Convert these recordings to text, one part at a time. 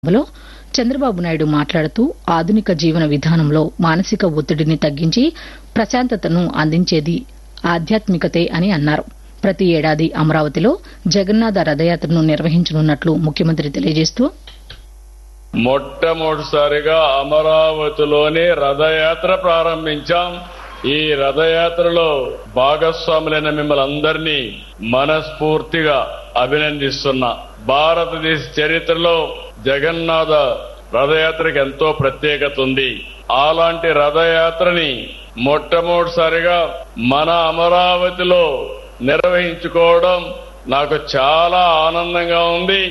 సభలో చంద్రబాబు నాయుడు మాట్లాడుతూ ఆధునిక జీవన విధానంలో మానసిక ఒత్తిడిని తగ్గించి ప్రశాంతతను అందించేది ఆధ్యాత్మికతే అని అన్నారు ప్రతి ఏడాది అమరావతిలో జగన్నాథ రథయాత్రను నిర్వహించనున్నట్లు ముఖ్యమంత్రి తెలియజేస్తూ మొట్టమొదటిసారిగా అమరావతిలోనే రథయాత్ర ప్రారంభించాం ఈ రథయాత్రలో భాగస్వాములైన మిమ్మల్ని అందరినీ మనస్ఫూర్తిగా అభినందిస్తున్నా భారతదేశ చరిత్రలో జగన్నాథ రథయాత్రకి ఎంతో ప్రత్యేకత ఉంది అలాంటి రథయాత్రని మొట్టమొదటిసారిగా మన అమరావతిలో నిర్వహించుకోవడం నాకు చాలా ఆనందంగా ఉంది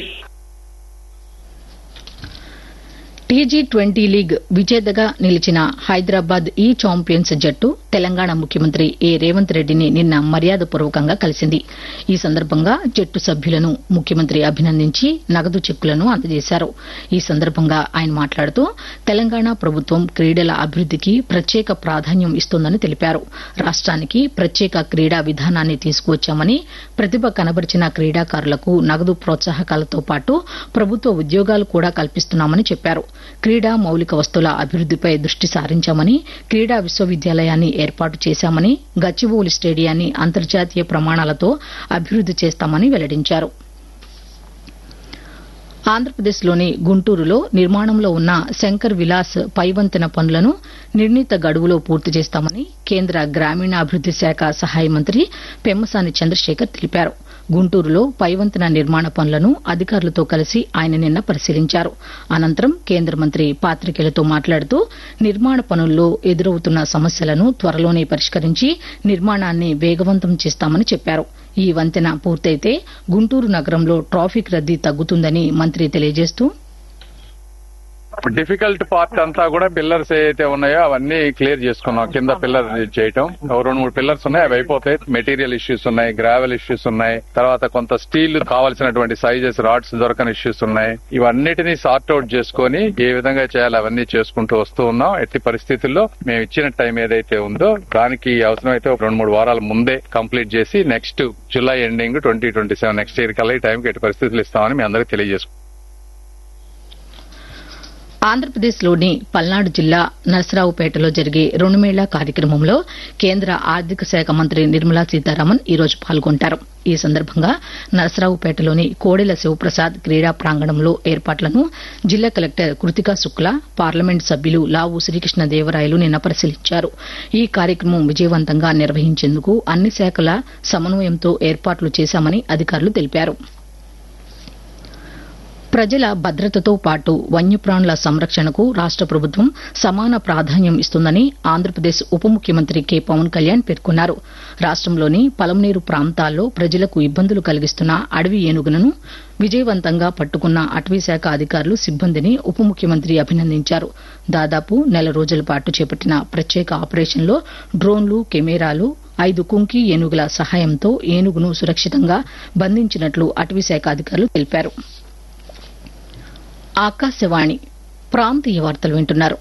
టీజీ ట్వంటీ లీగ్ విజేతగా నిలిచిన హైదరాబాద్ ఈ ఛాంపియన్స్ జట్టు తెలంగాణ ముఖ్యమంత్రి ఏ రేవంత్ రెడ్డిని నిన్న మర్యాదపూర్వకంగా కలిసింది ఈ సందర్భంగా జట్టు సభ్యులను ముఖ్యమంత్రి అభినందించి నగదు చెక్కులను అందజేశారు ఈ సందర్భంగా ఆయన మాట్లాడుతూ తెలంగాణ ప్రభుత్వం క్రీడల అభివృద్దికి ప్రత్యేక ప్రాధాన్యం ఇస్తోందని తెలిపారు రాష్ట్రానికి ప్రత్యేక క్రీడా విధానాన్ని తీసుకువచ్చామని ప్రతిభ కనబరిచిన క్రీడాకారులకు నగదు ప్రోత్సాహకాలతో పాటు ప్రభుత్వ ఉద్యోగాలు కూడా కల్పిస్తున్నామని చెప్పారు క్రీడా మౌలిక వస్తువుల అభివృద్దిపై దృష్టి సారించామని క్రీడా విశ్వవిద్యాలయాన్ని ఏర్పాటు చేశామని గచ్చిబౌలి స్టేడియాన్ని అంతర్జాతీయ ప్రమాణాలతో అభివృద్ది చేస్తామని వెల్లడించారు ఆంధ్రప్రదేశ్లోని గుంటూరులో నిర్మాణంలో ఉన్న శంకర్ విలాస్ పైవంతెన పనులను నిర్ణీత గడువులో పూర్తి చేస్తామని కేంద్ర గ్రామీణాభివృద్ది శాఖ సహాయ మంత్రి పెమ్మసాని చంద్రశేఖర్ తెలిపారు గుంటూరులో పైవంతెన నిర్మాణ పనులను అధికారులతో కలిసి ఆయన నిన్న పరిశీలించారు అనంతరం కేంద్ర మంత్రి పాతికేయులతో మాట్లాడుతూ నిర్మాణ పనుల్లో ఎదురవుతున్న సమస్యలను త్వరలోనే పరిష్కరించి నిర్మాణాన్ని వేగవంతం చేస్తామని చెప్పారు ఈ వంతెన పూర్తయితే గుంటూరు నగరంలో ట్రాఫిక్ రద్దీ తగ్గుతుందని మంత్రి తెలియజేస్తూ డిఫికల్ట్ పార్ట్ అంతా కూడా పిల్లర్స్ ఏవైతే ఉన్నాయో అవన్నీ క్లియర్ చేసుకున్నాం కింద పిల్లర్ చేయటం ఓ రెండు మూడు పిల్లర్స్ ఉన్నాయి అవి అయిపోతాయి మెటీరియల్ ఇష్యూస్ ఉన్నాయి గ్రావెల్ ఇష్యూస్ ఉన్నాయి తర్వాత కొంత స్టీల్ కావాల్సినటువంటి సైజెస్ రాడ్స్ దొరకని ఇష్యూస్ ఉన్నాయి ఇవన్నిటిని సార్ట్ అవుట్ చేసుకొని ఏ విధంగా చేయాలి అవన్నీ చేసుకుంటూ వస్తూ ఉన్నాం ఎట్టి పరిస్థితుల్లో మేము ఇచ్చిన టైం ఏదైతే ఉందో దానికి అవసరమైతే ఒక రెండు మూడు వారాల ముందే కంప్లీట్ చేసి next July ending twenty twenty seven next year కల్లా ఈ టైంకి ఎట్టి పరిస్థితులు ఇస్తామని మీ అందరికీ తెలియజేసుకుంటాం ఆంధ్రప్రదేశ్లోని పల్నాడు జిల్లా నరసరావుపేటలో జరిగే రుణమేళా కార్యక్రమంలో కేంద్ర ఆర్థిక శాఖ మంత్రి నిర్మలా సీతారామన్ ఈ రోజు పాల్గొంటారు ఈ సందర్భంగా నరసరావుపేటలోని కోడెల శివప్రసాద్ క్రీడా ప్రాంగణంలో ఏర్పాట్లను జిల్లా కలెక్టర్ కృతికా శుక్లా పార్లమెంట్ సభ్యులు లావు శ్రీకృష్ణదేవరాయలు నిన్న పరిశీలించారు ఈ కార్యక్రమం విజయవంతంగా నిర్వహించేందుకు అన్ని శాఖల సమన్వయంతో ఏర్పాట్లు చేశామని అధికారులు తెలిపారు ప్రజల భద్రతతో పాటు వన్యప్రాణుల సంరక్షణకు రాష్ట ప్రభుత్వం సమాన ప్రాధాన్యం ఇస్తుందని ఆంధ్రప్రదేశ్ ఉప ముఖ్యమంత్రి కె పవన్ కళ్యాణ్ పేర్కొన్నారు రాష్టంలోని పలమనేరు ప్రాంతాల్లో ప్రజలకు ఇబ్బందులు కలిగిస్తున్న అడవి ఏనుగులను విజయవంతంగా పట్టుకున్న అటవీశాఖ అధికారులు సిబ్బందిని ఉప ముఖ్యమంత్రి అభినందించారు దాదాపు నెల రోజుల పాటు చేపట్టిన ప్రత్యేక ఆపరేషన్లో డ్రోన్లు కెమెరాలు ఐదు కుంకి ఏనుగుల సహాయంతో ఏనుగును సురక్షితంగా బంధించినట్లు అటవీశాఖ అధికారులు తెలిపారు ఆకాశవాణి ప్రాంతీయ వార్తలు వింటున్నారు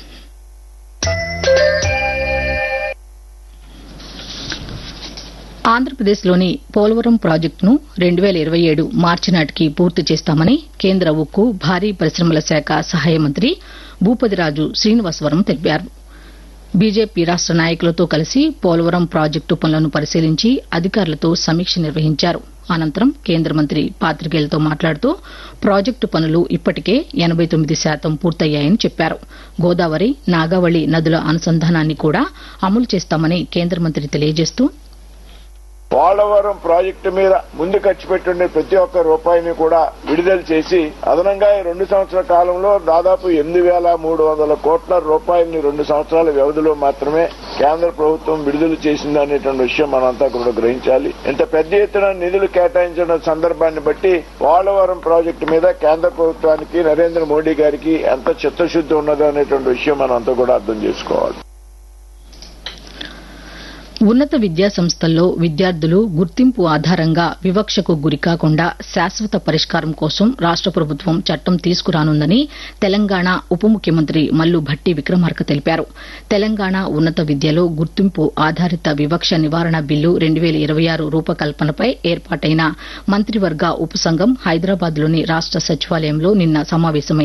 ఆంధ్రప్రదేశ్లోని పోలవరం ప్రాజెక్టును రెండు వేల ఇరవై ఏడు మార్చి నాటికి పూర్తి చేస్తామని కేంద్ర ఉక్కు భారీ పరిశ్రమల శాఖ సహాయ మంత్రి భూపతిరాజు శ్రీనివాసవరం తెలిపారు బీజేపీ రాష్ట నాయకులతో కలిసి పోలవరం ప్రాజెక్టు పనులను పరిశీలించి అధికారులతో సమీక్ష నిర్వహించారు అనంతరం కేంద్ర మంత్రి పాతికేయులతో మాట్లాడుతూ ప్రాజెక్టు పనులు ఇప్పటికే ఎనబై తొమ్మిది శాతం పూర్తయ్యాయని చెప్పారు గోదావరి నాగావళి నదుల అనుసంధానాన్ని కూడా అమలు చేస్తామని కేంద్ర మంత్రి తెలియజేస్తూ పోలవరం ప్రాజెక్టు మీద ముందు ఖర్చు పెట్టుండే ప్రతి ఒక్క రూపాయిని కూడా విడుదల చేసి అదనంగా ఈ రెండు సంవత్సరాల కాలంలో దాదాపు ఎనిమిది వేల మూడు వందల కోట్ల రూపాయలని రెండు సంవత్సరాల వ్యవధిలో మాత్రమే కేంద్ర ప్రభుత్వం విడుదల చేసింది అనేటువంటి విషయం మనంతా కూడా గ్రహించాలి ఇంత పెద్ద ఎత్తున నిధులు కేటాయించిన సందర్భాన్ని బట్టి పోలవరం ప్రాజెక్టు మీద కేంద్ర ప్రభుత్వానికి నరేంద్ర మోడీ గారికి ఎంత చిత్తశుద్ధి ఉన్నదో అనేటువంటి విషయం మనంతా కూడా అర్థం చేసుకోవాలి ఉన్నత విద్యా సంస్థల్లో విద్యార్థులు గుర్తింపు ఆధారంగా వివక్షకు గురికాకుండా శాశ్వత పరిష్కారం కోసం రాష్ట ప్రభుత్వం చట్టం తీసుకురానుందని తెలంగాణ ఉప ముఖ్యమంత్రి మల్లు భట్టి విక్రమార్క తెలిపారు తెలంగాణ ఉన్నత విద్యలో గుర్తింపు ఆధారిత వివక్ష నివారణ బిల్లు రెండు వేల ఇరవై ఆరు రూపకల్పనపై ఏర్పాటైన మంత్రివర్గ ఉపసంఘం హైదరాబాద్లోని రాష్ట సచివాలయంలో నిన్న సమావేశమైంది